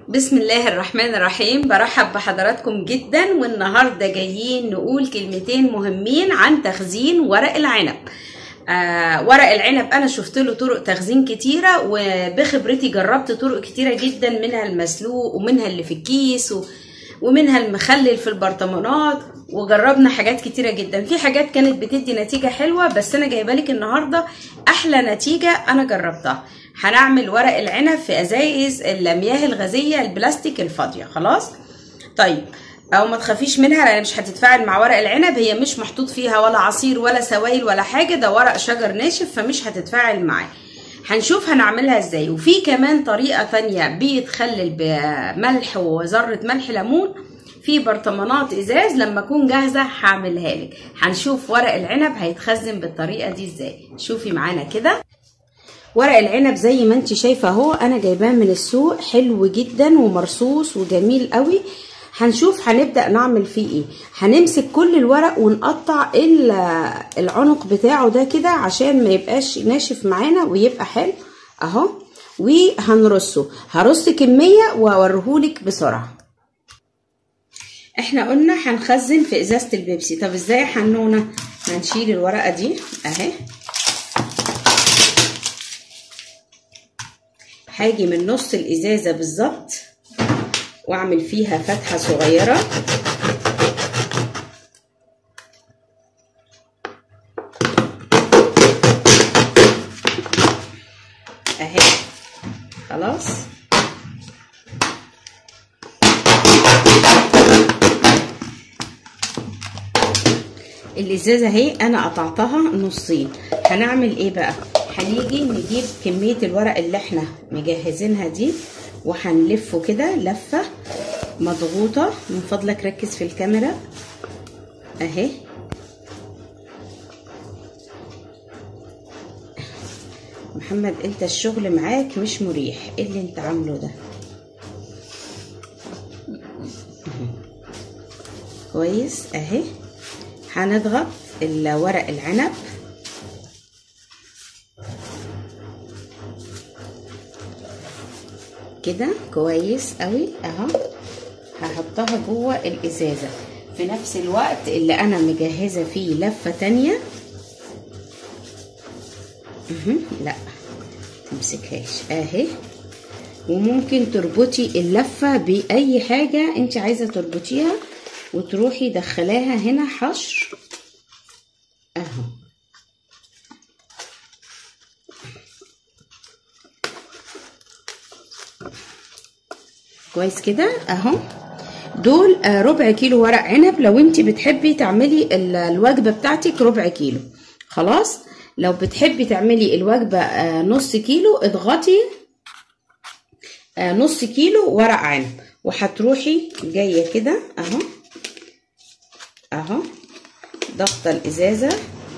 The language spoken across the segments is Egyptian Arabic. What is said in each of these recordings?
بسم الله الرحمن الرحيم برحب بحضراتكم جدا والنهارده جايين نقول كلمتين مهمين عن تخزين ورق العنب آه ورق العنب انا شفت له طرق تخزين كتيره وبخبرتي جربت طرق كتيره جدا منها المسلوق ومنها اللي في الكيس و ومنها المخلل في البرطمانات وجربنا حاجات كتيره جدا في حاجات كانت بتدي نتيجه حلوه بس انا جايبه لك النهارده احلى نتيجه انا جربتها هنعمل ورق العنب في ازايز المياه الغازيه البلاستيك الفاضيه خلاص طيب او ما تخافيش منها لان مش هتتفاعل مع ورق العنب هي مش محطوط فيها ولا عصير ولا سوائل ولا حاجه ده ورق شجر ناشف فمش هتتفاعل معاه هنشوف هنعملها ازاي وفي كمان طريقه تانية بيتخلل بملح وذره ملح ليمون في برطمانات ازاز لما اكون جاهزه هعملها لك هنشوف ورق العنب هيتخزن بالطريقه دي ازاي شوفي معانا كده ورق العنب زي ما انت شايفه اهو انا جايباه من السوق حلو جدا ومرصوص وجميل قوي هنشوف هنبدا نعمل فيه ايه هنمسك كل الورق ونقطع العنق بتاعه ده كده عشان ما يبقاش ناشف معانا ويبقى حلو اهو وهنرصه هرص كميه واوريهولك بسرعه احنا قلنا هنخزن في ازازه البيبسي طب ازاي حنونه هنشيل الورقه دي اهي هاجي من نص الازازه بالظبط واعمل فيها فتحه صغيره اهي خلاص الازازه اهي انا قطعتها نصين هنعمل ايه بقى هنيجي نجيب كميه الورق اللي احنا مجهزينها دي وهنلفه كده لفه مضغوطه من فضلك ركز في الكاميرا اهي محمد انت الشغل معاك مش مريح ايه اللي انت عامله ده كويس اهي هنضغط الورق العنب كده كويس قوي اهو هحطها جوه الازازه في نفس الوقت اللي انا مجهزه فيه لفه تانية لا تمسكهاش اهي وممكن تربطي اللفه باي حاجه انت عايزه تربطيها وتروحي دخلاها هنا حشر اهو كويس كده اهو دول ربع كيلو ورق عنب لو انت بتحبي تعملي الوجبه بتاعتك ربع كيلو خلاص لو بتحبي تعملي الوجبه نص كيلو اضغطي نص كيلو ورق عنب وهتروحي جايه كده اهو اهو ضغطه الازازه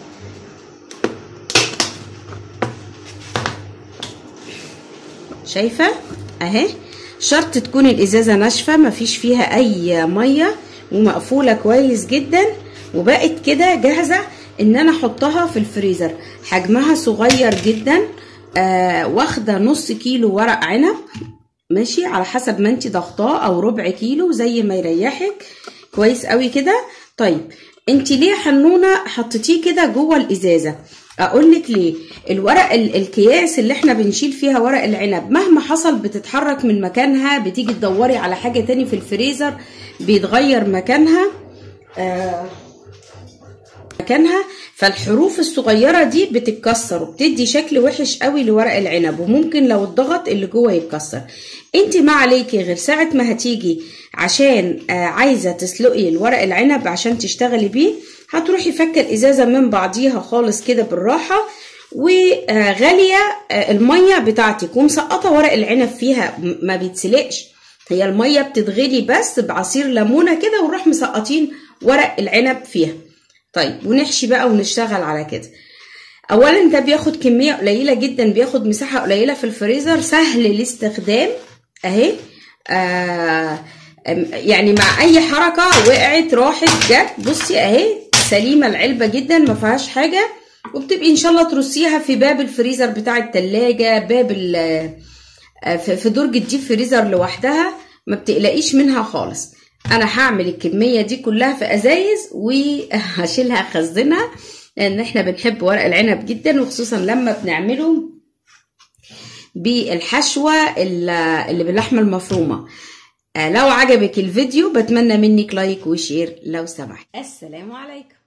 شايفه اهي شرط تكون الازازه ناشفه مفيش فيها اي ميه ومقفوله كويس جدا وبقت كده جاهزه ان انا احطها في الفريزر حجمها صغير جدا آه واخده نص كيلو ورق عنب ماشي على حسب ما انت ضغطاه او ربع كيلو زي ما يريحك كويس قوي كده طيب انت ليه حنونه حطيتيه كده جوه الازازه اقول لك ليه الورق الكياس اللي احنا بنشيل فيها ورق العنب مهما حصل بتتحرك من مكانها بتيجي تدوري على حاجه تاني في الفريزر بيتغير مكانها آه مكانها فالحروف الصغيره دي بتتكسر وبتدي شكل وحش قوي لورق العنب وممكن لو الضغط اللي جوه يتكسر انت ما عليكي غير ساعه ما هتيجي عشان آه عايزه تسلقي الورق العنب عشان تشتغلي بيه هتروحي فكه الازازه من بعضيها خالص كده بالراحه وغاليه الميه بتاعتك ومسقطه ورق العنب فيها ما بيتسلقش هي الميه بتتغلي بس بعصير ليمونه كده ونروح مسقطين ورق العنب فيها طيب ونحشي بقى ونشتغل على كده اولا ده بياخد كميه قليله جدا بياخد مساحه قليله في الفريزر سهل الاستخدام اهي آه يعني مع اي حركه وقعت راحت جت بصي اهي سليمه العلبه جدا ما فيهاش حاجه وبتبقي ان شاء الله ترصيها في باب الفريزر بتاع التلاجة باب في درج الديب فريزر لوحدها ما بتقلقيش منها خالص انا هعمل الكميه دي كلها في ازايز وهشيلها اخزنها لان احنا بنحب ورق العنب جدا وخصوصا لما بنعمله بالحشوه اللي باللحمه المفرومه لو عجبك الفيديو بتمنى منك لايك وشير لو سمحت السلام عليكم